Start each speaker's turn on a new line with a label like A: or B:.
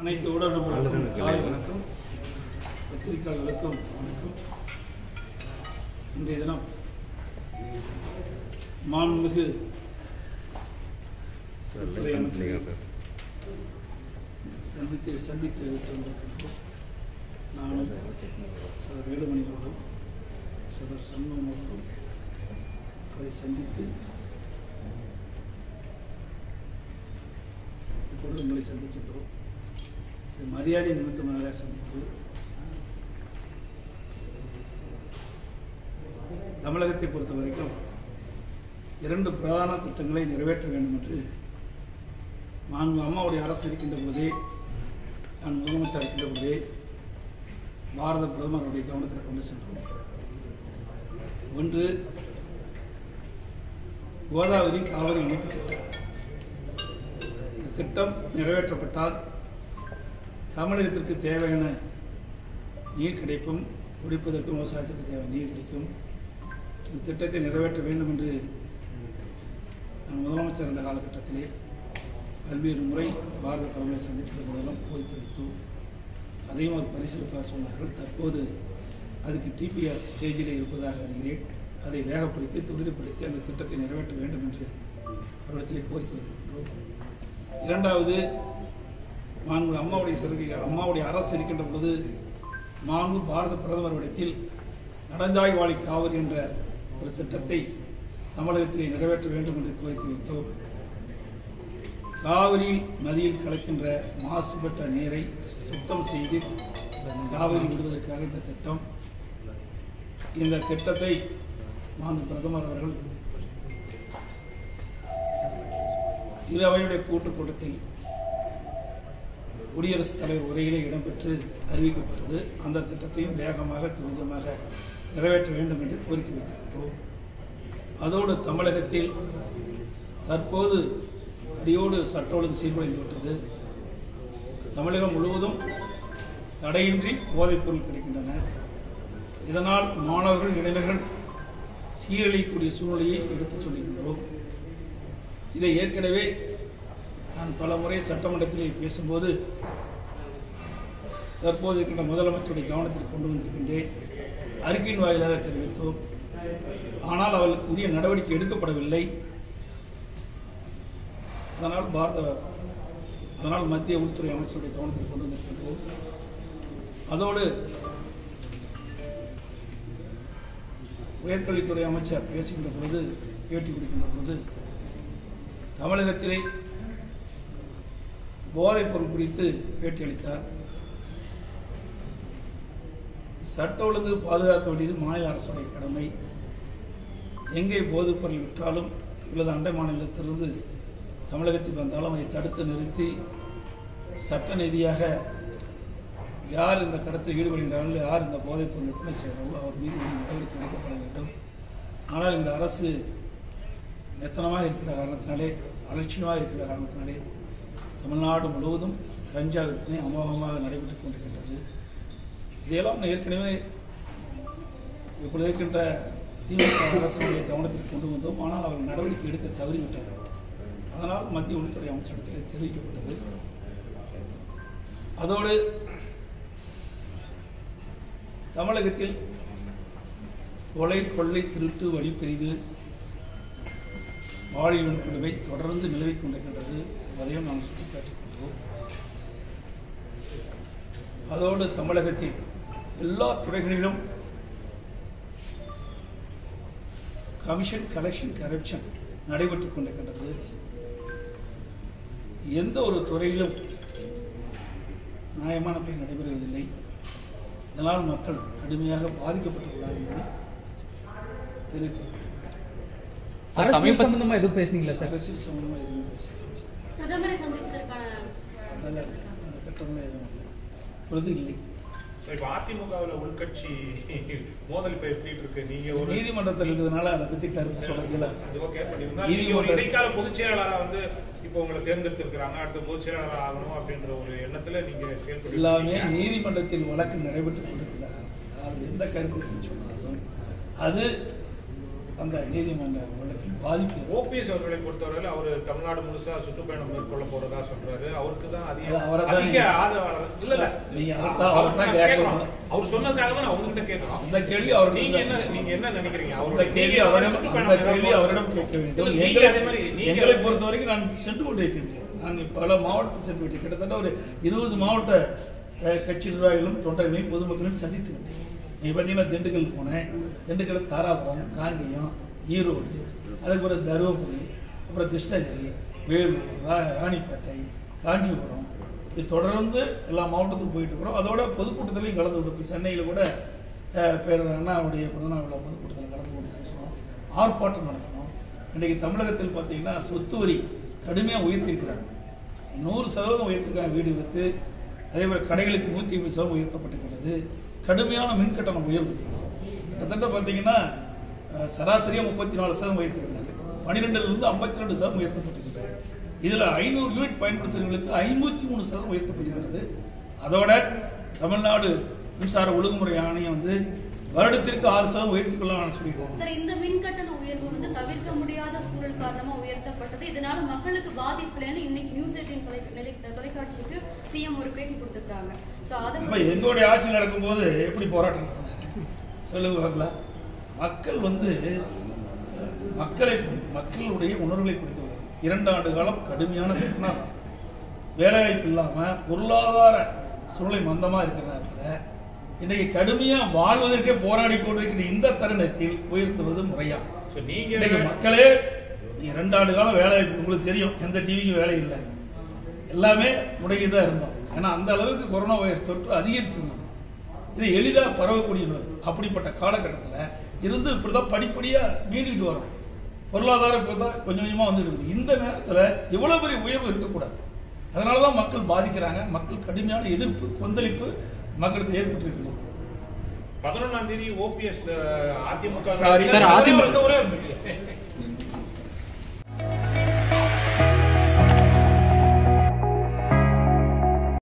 A: அனைத்து ஊடகங்களுக்கும் காலை வணக்கம் பத்திரிகையாளர்களுக்கும் வணக்கம் இன்றைய தினம் மாண்புமிகு துறை அமைச்சர் சந்தித்து சந்தித்து வந்திருக்கின்றோம் நானும் சர் வேலுமணி அவர்களும் சதர் சண்முகம் அவர்களும் அவரை சந்தித்து இப்பொழுது உங்களை சந்திக்கின்றோம் இது மரியாதை நிமித்தமாக சந்திப்பு தமிழகத்தை பொறுத்த வரைக்கும் இரண்டு பிரதான திட்டங்களை நிறைவேற்ற வேண்டும் என்று மாண்பு அம்மாவுடைய அரசு இருக்கின்ற போதே நான் முதலமைச்சர் இருக்கின்ற போதே பாரத பிரதமருடைய கவனத்தில் கொண்டு சென்றோம் ஒன்று கோதாவரி காவிரி இணைப்பு திட்டம் இந்த திட்டம் நிறைவேற்றப்பட்டால் தமிழகத்திற்கு தேவையான நீர் கிடைப்பும் குடிப்பதற்கும் விவசாயத்திற்கு தேவையான நீர் கிடைக்கும் இந்த திட்டத்தை நிறைவேற்ற வேண்டும் என்று நான் முதலமைச்சர் இருந்த காலகட்டத்திலே பல்வேறு முறை பாரத பிரதமரை சந்தித்த போதெல்லாம் கோரிக்கை வைத்தோம் அதையும் அவர் பரிசீலிப்பாக சொன்னார்கள் தற்போது அதுக்கு டிபிஆர் ஸ்டேஜில் இருப்பதாக அறிகிறேன் அதை வேகப்படுத்தி துரிதப்படுத்தி அந்த திட்டத்தை நிறைவேற்ற வேண்டும் என்று அவரிடத்திலே கோரிக்கை வைக்கின்றோம் இரண்டாவது மாண்பு அம்மாவுடைய சிறுகை அம்மாவுடைய அரசு இருக்கின்ற பொழுது மாண்பு பாரத பிரதமரிடத்தில் நடந்தாய் வாழி காவிரி என்ற ஒரு திட்டத்தை தமிழகத்திலே நிறைவேற்ற வேண்டும் என்று கோரிக்கை வைத்தோம் காவிரி நதியில் கலக்கின்ற மாசுபட்ட நீரை சுத்தம் செய்து காவிரி விடுவதற்காக இந்த திட்டம் இந்த திட்டத்தை மாண்பு பிரதமர் அவர்கள் இரு அவையுடைய கூட்டுக் கூட்டத்தில் குடியரசுத் தலைவர் உரையிலே இடம்பெற்று அறிவிக்கப்பட்டது அந்த திட்டத்தையும் வேகமாக துரிதமாக நிறைவேற்ற வேண்டும் என்று கோரிக்கை வைத்திருக்கிறோம் அதோடு தமிழகத்தில் தற்போது அடியோடு சட்ட ஒழுங்கு சீர்குலைந்து விட்டது தமிழகம் முழுவதும் தடையின்றி போதைப்பொருள் கிடைக்கின்றன இதனால் மாணவர்கள் இளைஞர்கள் சீரழியக்கூடிய சூழ்நிலையை எடுத்துச் சொல்லுகின்றோம் இதை ஏற்கனவே நான் பல முறை சட்டமன்றத்திலே பேசும்போது தற்போது இருக்கின்ற முதலமைச்சருடைய கவனத்தில் கொண்டு வந்திருக்கின்றேன் அறிக்கையின் வாயிலாக தெரிவித்தோம் ஆனால் அவர்களுக்கு உரிய நடவடிக்கை எடுக்கப்படவில்லை அதனால் பாரத அதனால் மத்திய உள்துறை அமைச்சருடைய கவனத்தில் கொண்டு வந்திருக்கின்றோம் அதோடு உயர்கல்வித்துறை அமைச்சர் பேசுகின்ற பொழுது பேட்டி கொடுக்கின்ற பொழுது தமிழகத்திலே போதைப் பொருள் குறித்து பேட்டியளித்தார் சட்ட ஒழுங்கு பாதுகாக்க வேண்டியது மாநில அரசுடைய கடமை எங்கே போதைப் பொருள் விற்றாலும் அல்லது அண்டை மாநிலத்திலிருந்து தமிழகத்தில் வந்தாலும் அதை தடுத்து நிறுத்தி சட்ட ரீதியாக யார் இந்த கடத்தில் ஈடுபடுகின்றார்களோ யார் இந்த போதைப் பொருள் விற்பனை செய்கிறார்களோ அவர் மீது உரிய நடவடிக்கை எடுக்கப்பட வேண்டும் ஆனால் இந்த அரசு மெத்தனமாக இருக்கிற காரணத்தினாலே அலட்சியமாக இருக்கிற காரணத்தினாலே தமிழ்நாடு முழுவதும் கஞ்சா விற்பனை அமோகமாக நடைபெற்றுக் கொண்டிருக்கின்றது இதையெல்லாம் நான் ஏற்கனவே இப்பொழுது இருக்கின்ற திமுக அரசுடைய கவனத்தில் கொண்டு வந்தோம் ஆனால் அவர்கள் நடவடிக்கை எடுக்க தவறிவிட்டார்கள் அதனால் மத்திய உள்துறை அமைச்சரிடத்தில் தெரிவிக்கப்பட்டது அதோடு தமிழகத்தில் கொலை கொள்ளை திருட்டு வழிப்பிரிவு பாலியல் குழுவை தொடர்ந்து நிலவிக் கொண்டிருக்கின்றது அதையும் நாம் சுட்டிக்காட்டிக் கொள்வோம் அதோடு தமிழகத்தில் எல்லா துறைகளிலும் கமிஷன் கலெக்ஷன் கரப்ஷன் நடைபெற்றுக் கொண்டிருக்கின்றது எந்த ஒரு துறையிலும் நியாயமான பணி நடைபெறுவதில்லை இதனால் மக்கள் கடுமையாக பாதிக்கப்பட்டுள்ளார் என்பதை தெரிவித்துள்ளோம்
B: அரசியல் சம்பந்தமா எதுவும் பேசுனீங்களா சார்
A: அரசியல் சம்பந்தமாக எதுவும் பேசல
C: பிரதமரை சந்திப்பதற்கான
A: அதெல்லாம் இல்லை. அந்த திட்டம்லாம் எதுவும் இல்லை பொழுது இல்லை
D: இப்ப அதிமுகவுல உள்கட்சி மோதல் இப்ப எப்படி இருக்கு நீங்க ஒரு
A: நீதிமன்றத்தில் இருக்கிறதுனால அதை பத்தி கருத்து சொல்ல இயலாது
D: அது ஓகே பண்ணிருந்தா நீங்க ஒரு
A: நீதிமன்ற-
D: இடைக்கால பொதுச் செயலாளரா வந்து இப்போ உங்களை தேர்ந்தெடுத்திருக்கிறாங்க அடுத்த பொதுச் செயலாளர் ஆகணும் அப்படின்ற ஒரு எண்ணத்துல நீங்க செயல்பட்டு
A: எல்லாமே
D: இருக்கீங்க.
A: நீதிமன்றத்தில் வழக்கு நடைபெற்றுக் கொண்டிருக்கிறார் அது எந்த கருத்து சொன்னாலும் அது அந்த நீதிமன்ற வழக்கில் பாதிப்பு ஏற்படும்.
D: ஓபிஎஸ் அவர்களை பொறுத்தவரையில் அவர் தமிழ்நாடு முழுசா சுற்றுப்பயணம் மேற்கொள்ள போறதா சொல்றாரு அவருக்கு தான் அதிக
A: இல்ல, அவரைத்தான்
D: அதிக
A: நீங்க-
D: ஆதரவாளர் இல்ல இல்ல
A: நீங்க அதைத்தான் அவரைத்தான்
D: நான்
A: கேட்கணும்.
D: கேட்கணும். அவர் சொன்னதுக்காக தான் நான் உங்ககிட்ட கேட்கணும்
A: அந்த கேள்வி அவருக்கு
D: நீங்க என்ன நீங்க என்ன நினைக்கிறீங்க
A: அந்த
D: அவருடைய
A: கேள்வி
D: நீங்க
A: அவரிடம்
D: சுற்றுப்பயணம்
A: அந்த கேள்வி
D: மேற்கொள்ள-
A: அவரிடம் கேட்க வேண்டும்
D: இல்ல, நீங்க
A: எங்களை
D: அதே மாதிரி நீங்க
A: எங்களை பொறுத்த வரைக்கும் நான் சென்று கொண்டிருக்கின்றேன் நான் பல மாவட்டத்தை சென்று விட்டேன் கிட்டத்தட்ட ஒரு இருபது மாவட்ட அஹ், கட்சி நிர்வாகிகளும் தொண்டர்களையும் பொதுமக்களையும் சந்தித்து விட்டேன் நீ பார்த்தீங்கன்னா திண்டுக்கல் போனேன் திண்டுக்கல் தாராபுரம் காங்கேயம் ஈரோடு அதுக்கு பிறகு தருமபுரி அப்புறம் கிருஷ்ணகிரி வேலூர் ரா- ராணிப்பேட்டை காஞ்சிபுரம் இது தொடர்ந்து எல்லா மாவட்டத்துக்கும் போயிட்டு இருக்கிறோம் அதோட பொதுக்கூட்டத்திலையும் கலந்து கொண்டு இப்போ சென்னையில் கூட அஹ், பேரர் அண்ணாவுடைய பிறந்தநாள் விழா பொதுக்கூட்டத்தில் கலந்து கொண்டு பேசணும் ஆர்ப்பாட்டம் நடத்தணும் இன்றைக்கு தமிழகத்தில் பார்த்தீங்கன்னா சொத்து வரி கடுமையாக உயர்த்தியிருக்கிறாங்க நூறு சதவீதம் உயர்த்திருக்காங்க வீடுகளுக்கு அதே மாதிரி கடைகளுக்கு நூற்றி ஐம்பது சதவீதம் உயர்த்தப்பட்டிருக்கிறது கடுமையான மின் கட்டணம் உயர்வு கிட்டத்தட்ட பார்த்தீங்கன்னா அஹ், சராசரியா முப்பத்தி நாலு சதவீதம் உயர்த்திருக்கிறாங்க பன்னிரெண்டுலேருந்து ஐம்பத்தி ரெண்டு சதவீதம் உயர்த்தப்பட்டிருக்கிறது இதில் ஐநூறு யூனிட் பயன்படுத்துகிறவங்களுக்கு ஐம்பத்தி மூணு சதவீதம் உயர்த்தப்பட்டிருக்கிறது அதோட தமிழ்நாடு மின்சார ஒழுங்குமுறை ஆணையம் வந்து வருடத்திற்கு ஆறு சதவீதம் உயர்த்திக் கொள்ளலாம் சொல்லியிருக்காங்க
C: சார் இந்த மின் கட்டண உயர்வு வந்து தவிர்க்க முடியாத சூழல் காரணமா உயர்த்தப்பட்டது இதனால மக்களுக்கு பாதிப்பு இல்லைன்னு இன்னைக்கு நியூஸ் எயிட்டின் தொலைக்காட்சிக்கு சிஎம் ஒரு பேட்டி கொடுத்திருக்காங்க சோ அதை
A: இப்ப எங்களுடைய ஆட்சி நடக்கும்போது எப்படி போராட்டம் நடத்துனாங்க? சொல்லுங்க பார்க்கலாம் மக்கள் வந்து மக்களை மக்களுடைய உணர்வுகளை குறித்து இரண்டு ஆண்டு காலம் கடுமையான கட்டணம் வேலைவாய்ப்பு இல்லாம பொருளாதார சூழ்நிலை மந்தமா இருக்கிற நேரத்தில் இன்னைக்கு கடுமையா வாழ்வதற்கே போராடி கொண்டிருக்கிற இந்த தருணத்தில் உயர்த்துவது முறையா
D: So, நீங்க
A: இன்னைக்கு மக்களே நீங்க ரெண்டு ஆண்டு காலம் வேலை உங்களுக்கு தெரியும் எந்த டிவிக்கும் வேலை இல்லை எல்லாமே முடங்கி தான் இருந்தோம் ஏன்னா அந்த அளவுக்கு கொரோனா வைரஸ் தொற்று அதிகரிச்சிருந்தது இது எளிதாக பரவக்கூடிய நோய் அப்படிப்பட்ட காலகட்டத்தில் இருந்து இப்படிதான் படிப்படியா மீண்டுகிட்டு வரோம் பொருளாதாரம் இப்போ தான் கொஞ்சம் கொஞ்சமாக வந்துட்டு இருக்குது இந்த நேரத்தில் இவ்வளவு பெரிய உயர்வு இருக்கக்கூடாது அதனால தான் மக்கள் பாதிக்கிறாங்க மக்கள் கடுமையான எதிர்ப்பு கொந்தளிப்பு மக்களுக்கு ஏற்பட்டு இருக்கிறது
D: பதினொன்னாம் தேதி ஓபிஎஸ் அதிமுக
A: Sorry.
B: Sir,
D: ஒரே
B: அதிமுக
D: ஒரு- ஒரே